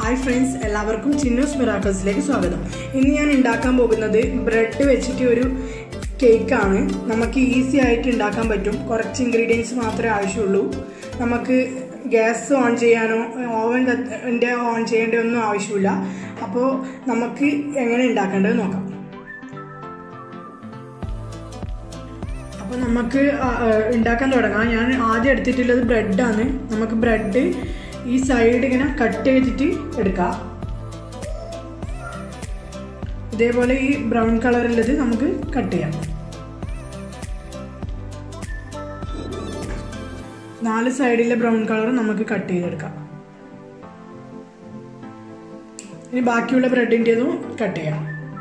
hi friends എല്ലാവർക്കും ചിന്നൂസ് മിറാക്കൽസിലേക്ക് സ്വാഗതം ഇന്ന് ഞാൻ ഉണ്ടാക്കാൻ പോകുന്നത് ബ്രെഡ് വെച്ചിട്ട് ഒരു കേക്കാണ് നമുക്ക് ഈസി ആയിട്ട് ഉണ്ടാക്കാൻ പറ്റും കുറച്ച് ഇൻഗ്രീഡിയൻസ് മാത്രമേ ആവശ്യമുള്ളൂ നമുക്ക് ഗ്യാസ് ഓൺ ചെയ്യാനോ ഓവൻ ൻ്റെ ഓൺ ചെയ്യേണ്ട ഒന്നും ആവശ്യമില്ല അപ്പോൾ നമുക്ക് എങ്ങനെ ഉണ്ടാക്കേണ്ടത് നോക്കാം അപ്പോൾ നമുക്ക് ആ, ആ, ഉണ്ടാക്കാൻ തുടങ്ങാം ഞാൻ ആദ്യം എടുത്തിട്ടുള്ളത് ബ്രെഡാണ് നമുക്ക് ബ്രെഡ് ഈ സൈഡ് ഇങ്ങനെ കട്ട് ചെയ്തിട്ട് എടുക്കാം ഇതേപോലെ ഈ ബ്രൗൺ കളറുള്ളത് നമുക്ക് കട്ട് ചെയ്യാം നാല് സൈഡിലെ ബ്രൗൺ കളർ നമുക്ക് കട്ട് ചെയ്തെടുക്കാം ഇനി ബാക്കിയുള്ള ബ്രെഡിൻ്റെതും കട്ട് ചെയ്യാം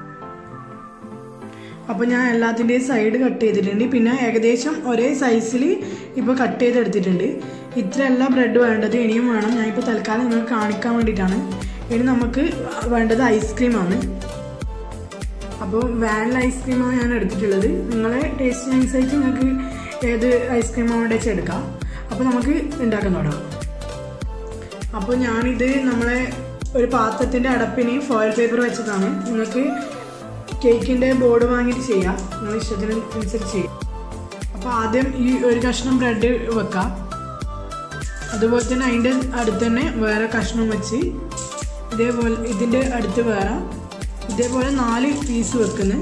അപ്പോൾ ഞാൻ എല്ലാത്തിൻ്റെയും സൈഡ് കട്ട് ചെയ്തിട്ടുണ്ട് പിന്നെ ഏകദേശം ഒരേ സൈസിൽ ഇപ്പോൾ കട്ട് ചെയ്തെടുത്തിട്ടുണ്ട് ഇത്രയല്ല ബ്രെഡ് വേണ്ടത് ഇനിയും വേണം ഞാൻ ഇപ്പോൾ തൽക്കാലം നിങ്ങൾക്ക് കാണിക്കാൻ വേണ്ടിയിട്ടാണ് ഇനി നമുക്ക് വേണ്ടത് ഐസ്ക്രീമാണ് അപ്പോൾ വാനില ഐസ്ക്രീമാണ് ഞാൻ എടുത്തിട്ടുള്ളത് നിങ്ങളെ ടേസ്റ്റിനനുസരിച്ച് നിങ്ങൾക്ക് ഏത് ഐസ്ക്രീമാണ് വേണ്ടി വെച്ചാൽ എടുക്കാം അപ്പോൾ നമുക്ക് ഉണ്ടാക്കാൻ തുടങ്ങാം അപ്പോൾ ഞാനിത് നമ്മളെ ഒരു പാത്രത്തിൻ്റെ അടപ്പിന് ഫോയിൽ പേപ്പർ വെച്ചതാണ് നിങ്ങൾക്ക് കേക്കിൻ്റെ ബോർഡ് വാങ്ങിയിട്ട് ചെയ്യാം നിങ്ങൾ ഇഷ്ടത്തിന് അനുസരിച്ച് ചെയ്യാം അപ്പോൾ ആദ്യം ഈ ഒരു കഷ്ണം ബ്രെഡ് വെക്കാം അതുപോലെ തന്നെ അതിൻ്റെ അടുത്ത് തന്നെ വേറെ കഷ്ണം വെച്ച് ഇതേപോലെ ഇതിൻ്റെ അടുത്ത് വേറെ ഇതേപോലെ നാല് പീസ് വെക്കുന്നു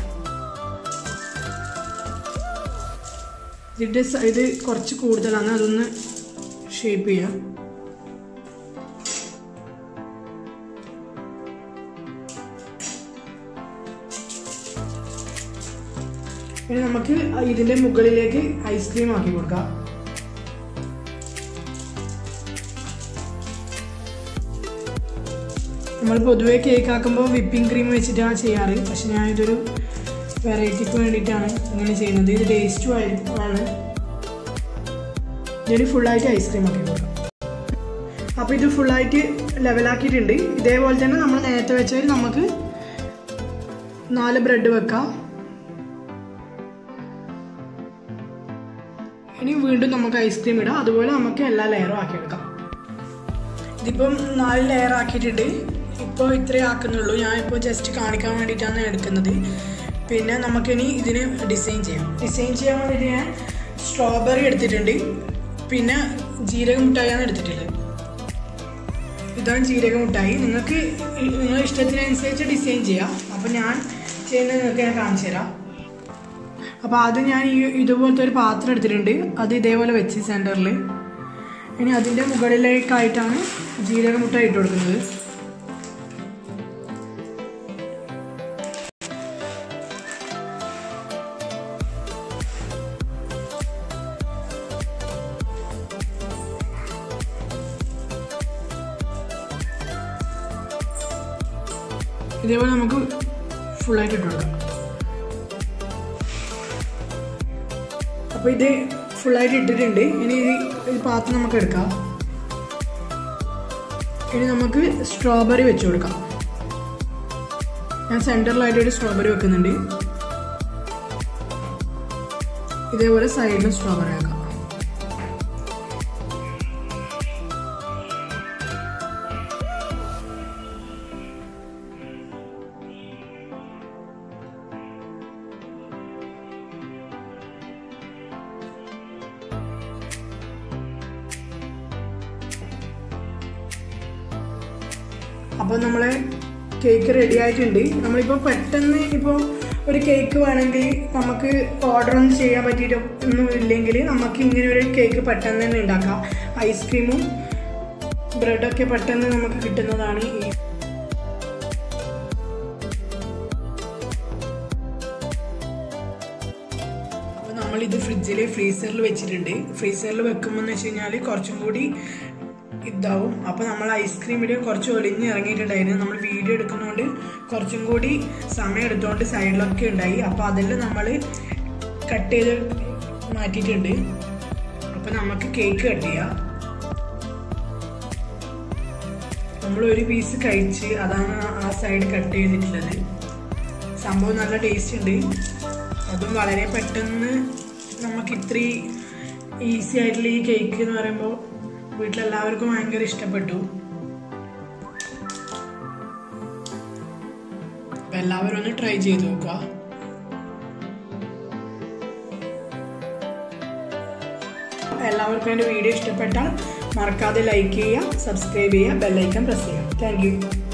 ഇതിൻ്റെ സ- ഇത് കുറച്ച് കൂടുതലാണ് അതൊന്ന് ഷേപ്പ് ചെയ്യാം ഇനി നമുക്ക് ഇതിന്റെ മുകളിലേക്ക് ഐസ്ക്രീം ആക്കി കൊടുക്കാം നമ്മൾ പൊതുവെ കേക്ക് ആക്കുമ്പോൾ വിപ്പിംഗ് ക്രീം വെച്ചിട്ടാണ് ചെയ്യാറ് പക്ഷെ ഞാൻ ഇതൊരു വെറൈറ്റിക്ക് വേണ്ടിയിട്ടാണ് ഇങ്ങനെ ചെയ്യുന്നത് ഇത് ടേസ്റ്റും ആണ് ഇതിന് ഫുള്ളായിട്ട് ഐസ്ക്രീം ആക്കി കൊടുക്കാം അപ്പോൾ ഇത് ഫുള്ളായിട്ട് ലെവലാക്കിയിട്ടുണ്ട് ഇതേപോലെ തന്നെ നമ്മൾ നേരത്തെ വെച്ചതിൽ നമുക്ക് നാല് ബ്രെഡ് വെക്കാം ഇനി വീണ്ടും നമുക്ക് ഐസ്ക്രീം ഇടാം അതുപോലെ നമുക്ക് എല്ലാ ലെയറും ആക്കിയെടുക്കാം ഇതിപ്പം നാല് ലെയർ ആക്കിയിട്ടുണ്ട് ഇപ്പോൾ ഇത്രേ ആക്കുന്നുള്ളൂ ഞാൻ ഇപ്പോൾ ജസ്റ്റ് കാണിക്കാൻ വേണ്ടിയിട്ടാണ് എടുക്കുന്നത് പിന്നെ നമുക്കിനി ഇതിന് ഡിസൈൻ ചെയ്യാം ഡിസൈൻ ചെയ്യാൻ വേണ്ടിയിട്ട് ഞാൻ സ്ട്രോബെറി എടുത്തിട്ടുണ്ട് പിന്നെ ജീരക മിഠായിയാണ് എടുത്തിട്ടുള്ളത് ഇതാണ് ജീരക മിഠായി നിങ്ങൾക്ക് നിങ്ങളുടെ ഇഷ്ടത്തിനനുസരിച്ച് ഡിസൈൻ ചെയ്യാം അപ്പോൾ ഞാൻ ചെയ്യുന്നത് നിങ്ങൾക്ക് ഞാൻ കാണിച്ചു തരാം അപ്പോൾ ആദ്യം ഞാൻ ഈ ഇതുപോലത്തെ ഒരു പാത്രം എടുത്തിട്ടുണ്ട് അത് ഇതേപോലെ വെച്ച് സെൻറ്ററിൽ ഇനി അതിൻ്റെ മുകളിലേക്കായിട്ടാണ് ജീരകമുട്ട ഇട്ട് കൊടുക്കുന്നത് ഇതേപോലെ നമുക്ക് ഫുള്ളായിട്ട് ഇട്ട് കൊടുക്കാം അപ്പോൾ ഇത് ഫുള്ളായിട്ട് ഇട്ടിട്ടുണ്ട് ഇനി ഇത് ഈ പാത്രം നമുക്ക് എടുക്കാം ഇനി നമുക്ക് സ്ട്രോബെറി വെച്ച് കൊടുക്കാം ഞാൻ സെൻറ്ററിലായിട്ട് ഒരു സ്ട്രോബെറി വെക്കുന്നുണ്ട് ഇതേപോലെ സൈഡിലും സ്ട്രോബെറി ആക്കാം അപ്പോൾ നമ്മളെ കേക്ക് റെഡി ആയിട്ടുണ്ട് നമ്മളിപ്പോൾ പെട്ടെന്ന് ഇപ്പോൾ ഒരു കേക്ക് വേണമെങ്കിൽ നമുക്ക് ഓർഡർ ഒന്നും ചെയ്യാൻ പറ്റിയിട്ട് ഒന്നും ഇല്ലെങ്കിൽ നമുക്ക് ഇങ്ങനെ ഒരു കേക്ക് പെട്ടെന്ന് തന്നെ ഉണ്ടാക്കാം ഐസ്ക്രീമും ബ്രെഡൊക്കെ പെട്ടെന്ന് നമുക്ക് കിട്ടുന്നതാണ് ഈ അപ്പോൾ നമ്മളിത് ഫ്രിഡ്ജിൽ ഫ്രീസറിൽ വെച്ചിട്ടുണ്ട് ഫ്രീസറിൽ വെക്കുമ്പോൾ എന്ന് വെച്ച് കഴിഞ്ഞാൽ കുറച്ചും കൂടി ഇതാവും അപ്പോൾ നമ്മൾ ഐസ്ക്രീമിൽ കുറച്ച് ഒലിഞ്ഞ് ഇറങ്ങിയിട്ടുണ്ടായിരുന്നു നമ്മൾ വീഡിയോ എടുക്കുന്നതുകൊണ്ട് കുറച്ചും കൂടി സമയം എടുത്തുകൊണ്ട് സൈഡിലൊക്കെ ഉണ്ടായി അപ്പോൾ അതെല്ലാം നമ്മൾ കട്ട് ചെയ്ത് മാറ്റിയിട്ടുണ്ട് അപ്പോൾ നമുക്ക് കേക്ക് കട്ട് ചെയ്യാം നമ്മൾ ഒരു പീസ് കഴിച്ച് അതാണ് ആ സൈഡ് കട്ട് ചെയ്തിട്ടുള്ളത് സംഭവം നല്ല ടേസ്റ്റ് ഉണ്ട് അതും വളരെ പെട്ടെന്ന് നമുക്ക് ഇത്രയും ഈസി ആയിട്ടുള്ള ഈ കേക്ക് എന്ന് പറയുമ്പോൾ വീട്ടിലെല്ലാവർക്കും ഭയങ്കര ഇഷ്ടപ്പെട്ടു അപ്പോൾ എല്ലാവരും ഒന്ന് ട്രൈ ചെയ്ത് നോക്കുക എല്ലാവർക്കും എൻ്റെ വീഡിയോ ഇഷ്ടപ്പെട്ടാൽ മറക്കാതെ ലൈക്ക് ചെയ്യുക സബ്സ്ക്രൈബ് ചെയ്യുക ബെല്ലൈക്കൺ പ്രസ് ചെയ്യുക താങ്ക്